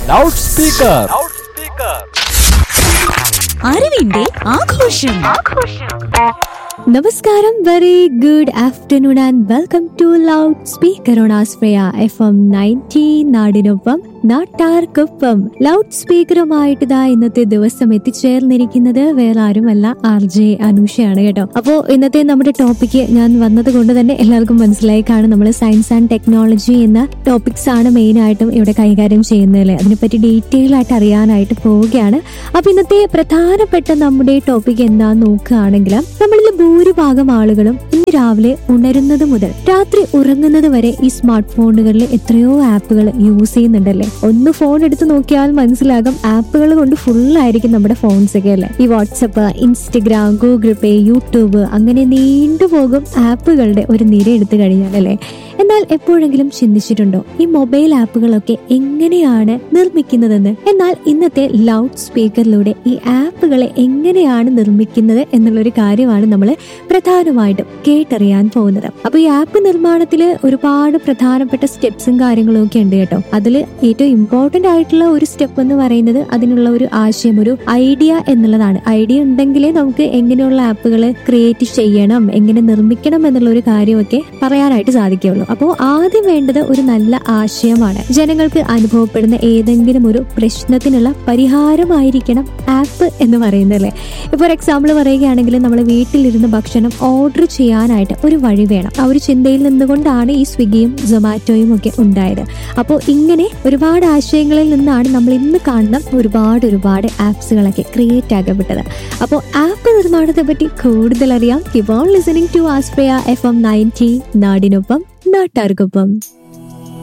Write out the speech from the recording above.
loud speaker അറിവിന്റെ ആഘോഷം നമസ്കാരം very good afternoon and welcome to loud speaker on ആസ്പ്രയ എഫ് എം നയൻറ്റി നാടിനൊപ്പം നാട്ടാർക്കൊപ്പം ലൗഡ് സ്പീക്കറുമായിട്ട് ഇതാ ഇന്നത്തെ ദിവസം എത്തിച്ചേർന്നിരിക്കുന്നത് വേറെ ആരുമല്ല ആർ ജെ അനൂഷയാണ് കേട്ടോ അപ്പോ ഇന്നത്തെ നമ്മുടെ ടോപ്പിക്ക് ഞാൻ വന്നത് കൊണ്ട് തന്നെ എല്ലാവർക്കും മനസ്സിലായി കാണും നമ്മൾ സയൻസ് ആൻഡ് ടെക്നോളജി എന്ന ടോപ്പിക്സ് ആണ് മെയിൻ ആയിട്ടും ഇവിടെ കൈകാര്യം ചെയ്യുന്നത് അതിനെപ്പറ്റി ഡീറ്റെയിൽ ആയിട്ട് അറിയാനായിട്ട് പോവുകയാണ് അപ്പൊ ഇന്നത്തെ പ്രധാനപ്പെട്ട നമ്മുടെ ടോപ്പിക് എന്താന്ന് നോക്കുകയാണെങ്കിൽ നമ്മളിൽ ഭൂരിഭാഗം ആളുകളും ഇന്ന് രാവിലെ ഉണരുന്നത് മുതൽ രാത്രി ഉറങ്ങുന്നത് വരെ ഈ സ്മാർട്ട് ഫോണുകളിൽ എത്രയോ ആപ്പുകൾ യൂസ് ചെയ്യുന്നുണ്ടല്ലേ ഒന്ന് ഫോൺ എടുത്ത് നോക്കിയാൽ മനസ്സിലാകും ആപ്പുകൾ കൊണ്ട് ഫുൾ ആയിരിക്കും നമ്മുടെ ഫോൺസ് ഒക്കെ അല്ലേ ഈ WhatsApp Instagram Google Pay YouTube അങ്ങനെ നീണ്ടുപോകും ആപ്പുകളുടെ ഒരു നിര എടുത്തു കഴിഞ്ഞാൽ അല്ലേ എന്നാൽ എപ്പോഴെങ്കിലും ചിന്തിച്ചിട്ടുണ്ടോ ഈ മൊബൈൽ ആപ്പുകളൊക്കെ എങ്ങനെയാണ് നിർമ്മിക്കുന്നതെന്ന് എന്നാൽ ഇന്നത്തെ ലൗഡ് സ്പീക്കറിലൂടെ ഈ ആപ്പുകളെ എങ്ങനെയാണ് നിർമ്മിക്കുന്നത് എന്നുള്ളൊരു കാര്യമാണ് നമ്മൾ പ്രധാനമായിട്ടും കേട്ടറിയാൻ പോകുന്നത് അപ്പൊ ഈ ആപ്പ് നിർമ്മാണത്തിൽ ഒരുപാട് പ്രധാനപ്പെട്ട സ്റ്റെപ്സും കാര്യങ്ങളും ഒക്കെ ഉണ്ട് കേട്ടോ അതിൽ ഏറ്റവും ഇമ്പോർട്ടന്റ് ആയിട്ടുള്ള ഒരു സ്റ്റെപ്പ് എന്ന് പറയുന്നത് അതിനുള്ള ഒരു ആശയം ഒരു ഐഡിയ എന്നുള്ളതാണ് ഐഡിയ ഉണ്ടെങ്കിലേ നമുക്ക് എങ്ങനെയുള്ള ആപ്പുകൾ ക്രിയേറ്റ് ചെയ്യണം എങ്ങനെ നിർമ്മിക്കണം എന്നുള്ള ഒരു കാര്യമൊക്കെ പറയാനായിട്ട് സാധിക്കുകയുള്ളൂ അപ്പോൾ ആദ്യം വേണ്ടത് ഒരു നല്ല ആശയമാണ് ജനങ്ങൾക്ക് അനുഭവപ്പെടുന്ന ഏതെങ്കിലും ഒരു പ്രശ്നത്തിനുള്ള പരിഹാരമായിരിക്കണം ആപ്പ് എന്ന് പറയുന്നത് അല്ലേ ഫോർ എക്സാമ്പിൾ പറയുകയാണെങ്കിൽ നമ്മൾ വീട്ടിലിരുന്ന് ഭക്ഷണം ഓർഡർ ചെയ്യാനായിട്ട് ഒരു വഴി വേണം ആ ഒരു ചിന്തയിൽ നിന്നുകൊണ്ടാണ് ഈ സ്വിഗ്ഗിയും സൊമാറ്റോയും ഒക്കെ ഉണ്ടായത് അപ്പോൾ ഇങ്ങനെ ഒരുപാട് ആശയങ്ങളിൽ നിന്നാണ് നമ്മൾ ഇന്ന് കാണുന്ന ഒരുപാട് ഒരുപാട് ആപ്സുകളൊക്കെ ക്രിയേറ്റ് ആക്കപ്പെട്ടത് അപ്പോൾ ആപ്പ് നിർമ്മാണത്തെ പറ്റി കൂടുതൽ അറിയാം കിപ്പ് ഓൺ ലിസണിംഗ് ടു ആസ്പ്രയ എഫ് എം നയൻറ്റി നാടിനൊപ്പം നാട്ടാർക്കൊപ്പം